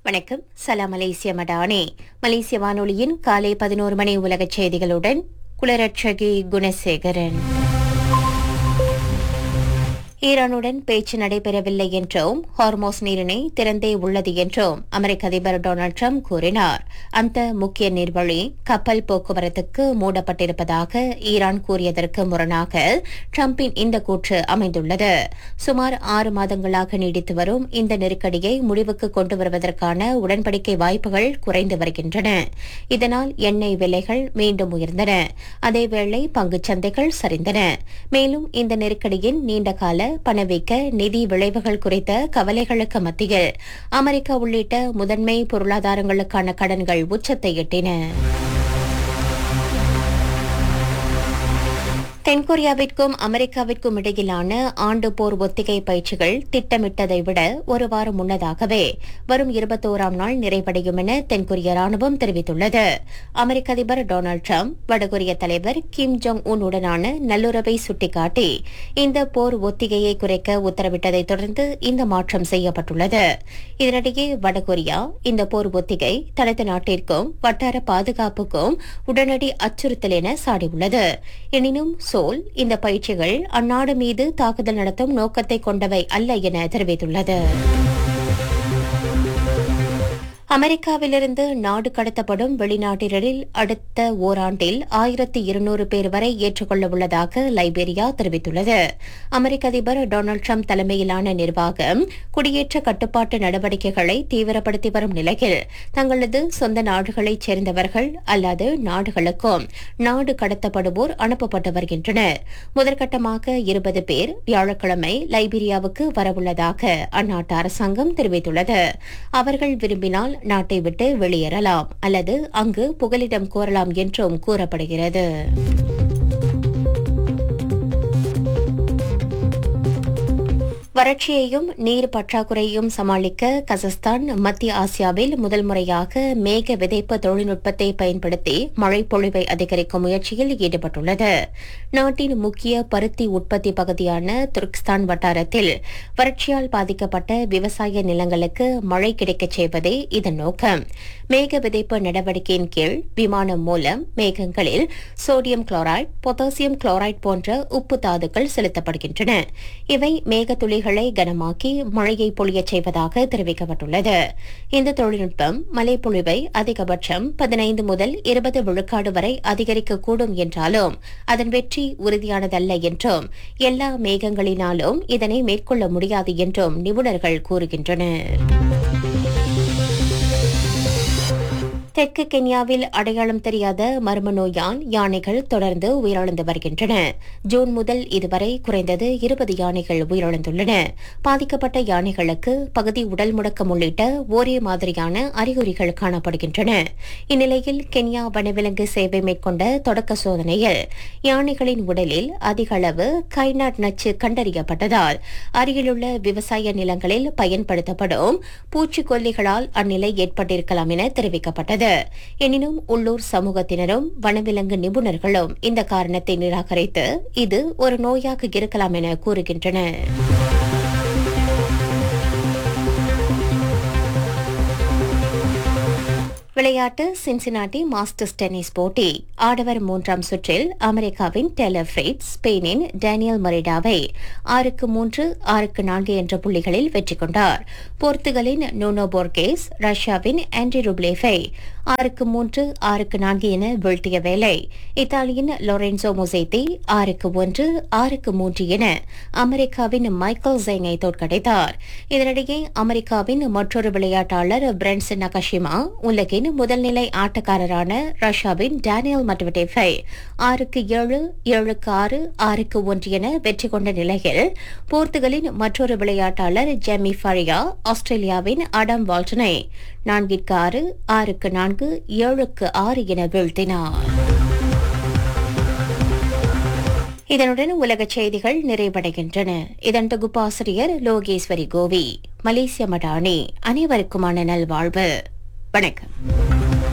வணக்கம் சலாம் மலேசிய மடானே மலேசிய வானொலியின் காலை பதினோரு மணி உலகச் செய்திகளுடன் குலரட்சகி குணசேகரன் ஈரானுடன் பேச்சு நடைபெறவில்லை என்றும் ஹார்மோஸ் நீரிணை திறந்தே உள்ளது என்றும் அமெரிக்க அதிபர் டொனால்டு ட்ரம்ப் கூறினார் அந்த முக்கிய நீர்வழி கப்பல் போக்குவரத்துக்கு மூடப்பட்டிருப்பதாக ஈரான் கூறியதற்கு முரணாக ட்ரம்பின் இந்த கூற்று அமைந்துள்ளது சுமார் ஆறு மாதங்களாக நீடித்து வரும் இந்த நெருக்கடியை முடிவுக்கு கொண்டு வருவதற்கான உடன்படிக்கை வாய்ப்புகள் குறைந்து வருகின்றன இதனால் எண்ணெய் விலைகள் மீண்டும் உயர்ந்தன அதேவேளை பங்குச் சந்தைகள் சரிந்தன மேலும் இந்த நெருக்கடியின் நீண்டகால பணவீக்க நிதி விளைவுகள் குறித்த கவலைகளுக்கு மத்தியில் அமெரிக்கா உள்ளிட்ட முதன்மை பொருளாதாரங்களுக்கான கடன்கள் உச்சத்தை எட்டின தென்கொரியாவிற்கும் அமெரிக்காவிற்கும் இடையிலான ஆண்டு போர் ஒத்திகை பயிற்சிகள் திட்டமிட்டதை விட ஒரு வாரம் முன்னதாகவே வரும் இருபத்தோராம் நாள் நிறைவடையும் என தென்கொரிய ராணுவம் தெரிவித்துள்ளது அமெரிக்க அதிபர் டொனால்டு ட்ரம்ப் வடகொரிய தலைவர் கிம் ஜோங் உன் உடனான நல்லுறவை சுட்டிக்காட்டி இந்த போர் ஒத்திகையை குறைக்க உத்தரவிட்டதை தொடர்ந்து இந்த மாற்றம் செய்யப்பட்டுள்ளது இதனிடையே வடகொரியா இந்த போர் ஒத்திகை தனது நாட்டிற்கும் வட்டார பாதுகாப்புக்கும் உடனடி அச்சுறுத்தல் என சாடியுள்ளது எனினும் சோல் இந்த பயிற்சிகள் அந்நாடு மீது தாக்குதல் நடத்தும் நோக்கத்தை கொண்டவை அல்ல என தெரிவித்துள்ளது அமெரிக்காவிலிருந்து நாடு கடத்தப்படும் வெளிநாட்டினரில் அடுத்த ஓராண்டில் ஆயிரத்தி இருநூறு பேர் வரை ஏற்றுக்கொள்ள உள்ளதாக லைபீரியா தெரிவித்துள்ளது அமெரிக்க அதிபர் டொனால்டு ட்ரம்ப் தலைமையிலான நிர்வாகம் குடியேற்ற கட்டுப்பாட்டு நடவடிக்கைகளை தீவிரப்படுத்தி வரும் நிலையில் தங்களது சொந்த நாடுகளைச் சேர்ந்தவர்கள் அல்லது நாடுகளுக்கும் நாடு கடத்தப்படுவோர் அனுப்பப்பட்டு வருகின்றனர் முதற்கட்டமாக இருபது பேர் வியாழக்கிழமை லைபீரியாவுக்கு வரவுள்ளதாக அந்நாட்டு அரசாங்கம் தெரிவித்துள்ளது அவர்கள் விரும்பினால் நாட்டை விட்டு வெளியேறலாம் அல்லது அங்கு புகலிடம் கோரலாம் என்றும் கூறப்படுகிறது வறட்சியையும் நீர் பற்றாக்குறையையும் சமாளிக்க கசஸ்தான் மத்திய ஆசியாவில் முதல் முறையாக மேக விதைப்பு தொழில்நுட்பத்தை பயன்படுத்தி மழைப்பொழிவை அதிகரிக்கும் முயற்சியில் ஈடுபட்டுள்ளது நாட்டின் முக்கிய பருத்தி உற்பத்தி பகுதியான துர்க்ஸ்தான் வட்டாரத்தில் வறட்சியால் பாதிக்கப்பட்ட விவசாய நிலங்களுக்கு மழை கிடைக்கச் செய்வதே இதன் நோக்கம் மேக விதைப்பு நடவடிக்கையின் கீழ் விமானம் மூலம் மேகங்களில் சோடியம் குளோரைட் பொட்டாசியம் குளோரைட் போன்ற உப்பு தாதுக்கள் செலுத்தப்படுகின்றன இவை மேகத்துளிகள் மலைகளை கனமாக்கி மழையை பொழியச் செய்வதாக தெரிவிக்கப்பட்டுள்ளது இந்த தொழில்நுட்பம் மழைப்பொழிவை அதிகபட்சம் பதினைந்து முதல் இருபது விழுக்காடு வரை அதிகரிக்கக்கூடும் என்றாலும் அதன் வெற்றி உறுதியானதல்ல என்றும் எல்லா மேகங்களினாலும் இதனை மேற்கொள்ள முடியாது என்றும் நிபுணர்கள் கூறுகின்றனர் தெற்கு கென்யாவில் அடையாளம் தெரியாத மர்ம நோயால் யானைகள் தொடர்ந்து உயிரிழந்து வருகின்றன ஜூன் முதல் இதுவரை குறைந்தது இருபது யானைகள் உயிரிழந்துள்ளன பாதிக்கப்பட்ட யானைகளுக்கு பகுதி உடல் முடக்கம் உள்ளிட்ட ஒரே மாதிரியான அறிகுறிகள் காணப்படுகின்றன இந்நிலையில் கென்யா வனவிலங்கு சேவை மேற்கொண்ட தொடக்க சோதனையில் யானைகளின் உடலில் அதிக அளவு கைநாட் நச்சு கண்டறியப்பட்டதால் அருகிலுள்ள விவசாய நிலங்களில் பயன்படுத்தப்படும் பூச்சிக்கொல்லிகளால் அந்நிலை ஏற்பட்டிருக்கலாம் என தெரிவிக்கப்பட்டது எனினும் உள்ளூர் சமூகத்தினரும் வனவிலங்கு நிபுணர்களும் இந்த காரணத்தை நிராகரித்து இது ஒரு நோயாக இருக்கலாம் என கூறுகின்றனர் விளையாட்டு சின்சினாட்டி மாஸ்டர்ஸ் டென்னிஸ் போட்டி ஆடவர் மூன்றாம் சுற்றில் அமெரிக்காவின் டெலர் ஃபிரிட்ஸ் ஸ்பெயினின் டேனியல் மரிடாவை ஆறுக்கு மூன்று ஆறுக்கு நான்கு என்ற புள்ளிகளில் வெற்றி கொண்டார் போர்த்துகலின் நூனோ போர்கேஸ் ரஷ்யாவின் ஆண்டி ருப்லேஃபை ஆறுக்கு மூன்று ஆறுக்கு நான்கு என வீழ்த்திய வேளை இத்தாலியின் லொரென்சோ மொசேத்தி ஆறுக்கு ஒன்று ஆறுக்கு மூன்று என அமெரிக்காவின் மைக்கேல் ஜெங்கை தோற்கடித்தார் இதனிடையே அமெரிக்காவின் மற்றொரு விளையாட்டாளர் பிரென்சன் நகஷிமா உலகின் முதல்நிலை ஆட்டக்காரரான ரஷ்யாவின் டேனியல் மட்வடேஃபை ஆறுக்கு ஏழு ஏழுக்கு ஆறு ஆறுக்கு ஒன்று என வெற்றி கொண்ட நிலையில் போர்த்துகலின் மற்றொரு விளையாட்டாளர் ஜெமி ஃபரியா ஆஸ்திரேலியாவின் அடம் வால்டனை நான்கிற்கு ஆறு ஆறுக்கு நான்கு ஏழுக்கு ஆறு என வீழ்த்தினார் இதனுடன் உலகச் செய்திகள் நிறைவடைகின்றன இதன் தொகுப்பாசிரியர் லோகேஸ்வரி கோவி மலேசிய மடானி அனைவருக்குமான நல்வாழ்வு வணக்கம்